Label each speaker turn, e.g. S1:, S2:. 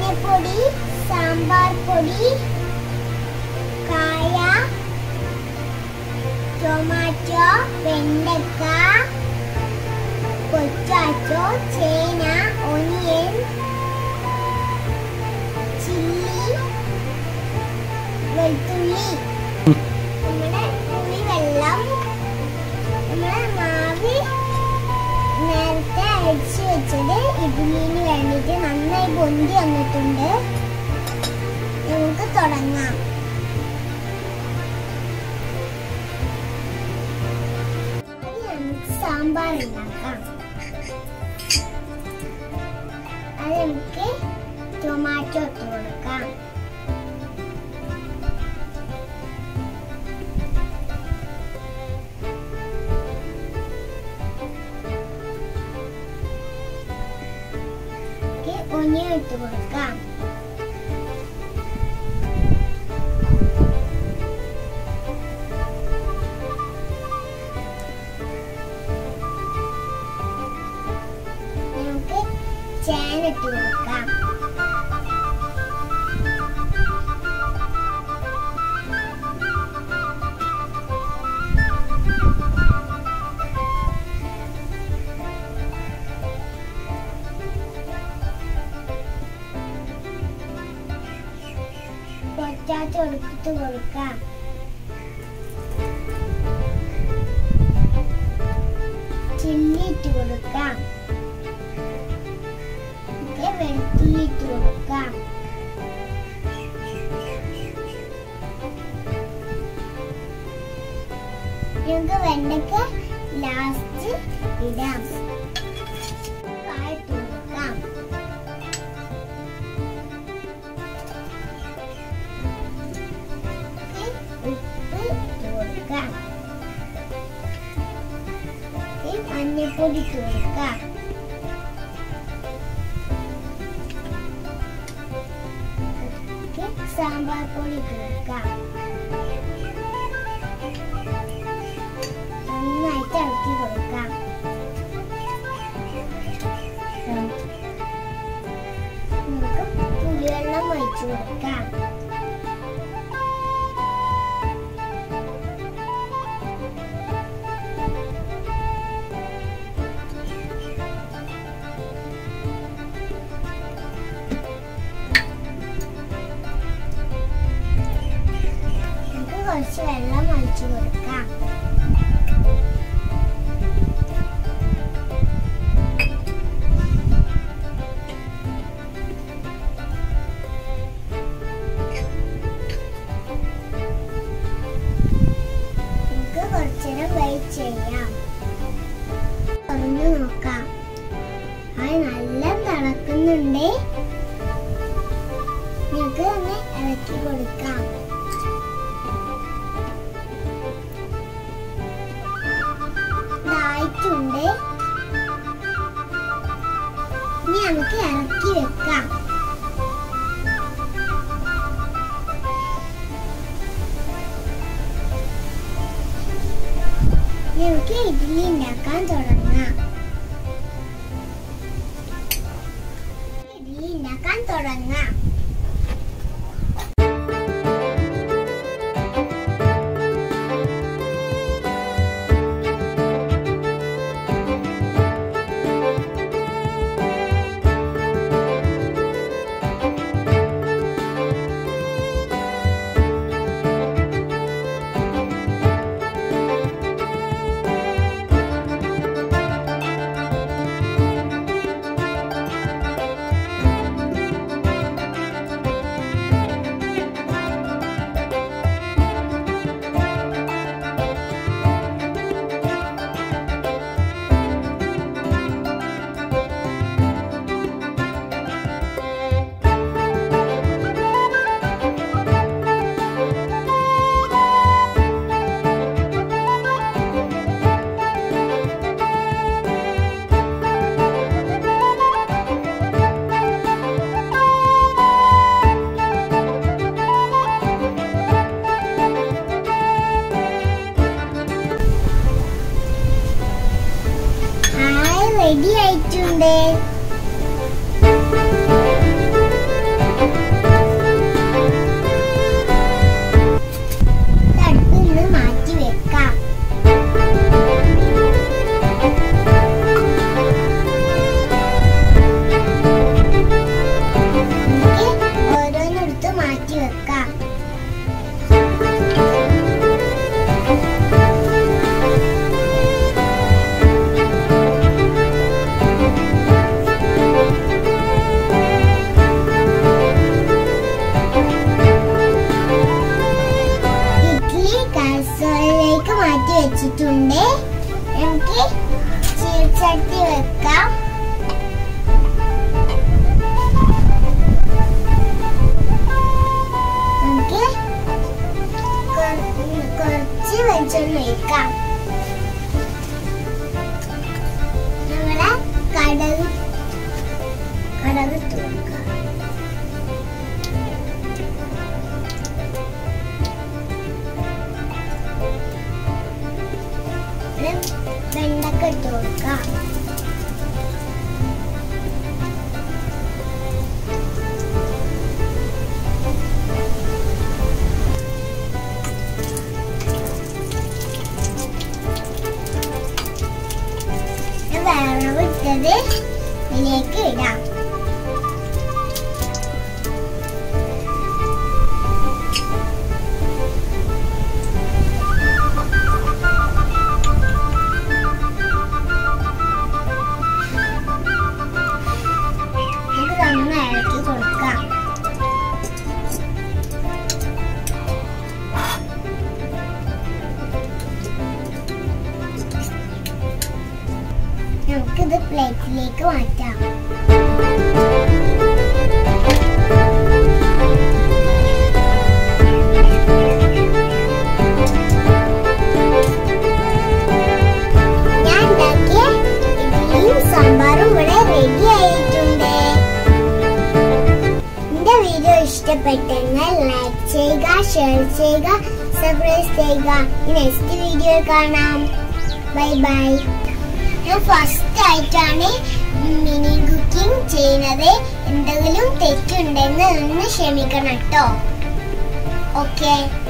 S1: മഞ്ഞപ്പൊടി സാമ്പാർ പൊടി കായ ടൊമാറ്റോ വെണ്ടക്ക പൊറ്റാറ്റോ ചേന ഒനിയൻ ചില്ലി വെളുത്തുള്ളി നമ്മുടെ പുളിവെള്ളം നമ്മുടെ മാവ് നേരത്തെ അടിച്ചു വെച്ചത് ഇഡ്ഡലിന് വേണ്ടിയിട്ട് നന്നായി പൊന്തി വന്നിട്ടുണ്ട് നമുക്ക് തുടങ്ങാം ഇനി നമുക്ക് സാമ്പാർ ഉണ്ടാക്കാം അത് നമുക്ക് ടൊമാറ്റോ ഇട്ട് കൊടുക്കാം ഒനിയൻ ഇട്ട് കൊടുക്കാം നമുക്ക് ചേന ഇട്ട് കൊടുക്കാം പൊറ്റാറ്റോ എടുത്തിട്ട് കൊടുക്കാം ചില്ലി ഇട്ട് കൊടുക്കാം ഇത് വെളുത്തുള്ളി ഇട്ട് കൊടുക്കാം നമുക്ക് വെണ്ടക്ക ലാസ്റ്റ് ഇടാം കായ ഇട്ട് കൊടുക്കാം ഉപ്പ് ഇട്ട് കൊടുക്കാം ഈ മഞ്ഞപ്പൊടി ഇട്ട് കൊടുക്കാം ഈ സാമ്പാർ പൊടി ഇട്ട് കൊടുക്കാം നന്നായിട്ട് ഇളക്കി കൊടുക്കാം നമുക്ക് പുളിവെള്ളം ഒഴിച്ചു കൊടുക്കാം നമുക്ക് കുറച്ച് വെള്ളം ഒഴിച്ചു കൊടുക്കാം നമുക്ക് കുറച്ചേരം വെയിറ്റ് ചെയ്യാം തുറന്നു നോക്കാം അത് നല്ല തിളക്കുന്നുണ്ട് നമുക്ക് ഒന്ന് ഇളക്കി കൊടുക്കാം ഇതായിട്ടുണ്ട് ഇനി നമുക്ക് ഇറക്കി വെക്കാം ഇനി നമുക്ക് ഇഡ്ഡലി ഉണ്ടാക്കാൻ തുടങ്ങാം ഇഡ്ഡലി ഉണ്ടാക്കാൻ തുടങ്ങാം റെഡി ആയിട്ടുണ്ട് ഇതിലേക്ക് ഇടാം ഇത് നന്നായി ഇളക്കി കൊടുക്കാം നമുക്കിത് പ്ലേറ്റിലേക്ക് മാറ്റാം ഞാൻ ഉണ്ടാക്കിയ ഇഡ്ഡലിയും സാമ്പാറും ഇവിടെ റെഡി ആയിട്ടുണ്ട് എന്റെ വീഡിയോ ഇഷ്ടപ്പെട്ടെങ്കിൽ ലൈക്ക് ചെയ്യുക ഷെയർ ചെയ്യുക സബ്സ്ക്രൈബ് ചെയ്യുക നെക്സ്റ്റ് വീഡിയോ കാണാം ബൈ ബൈ ഞാൻ ഫസ്റ്റ് ആയിട്ടാണ് മിനി കുക്കിംഗ് ചെയ്യുന്നത് എന്തെങ്കിലും തെറ്റുണ്ടെന്ന് ഒന്ന് ക്ഷമിക്കണം കേട്ടോ ഓക്കെ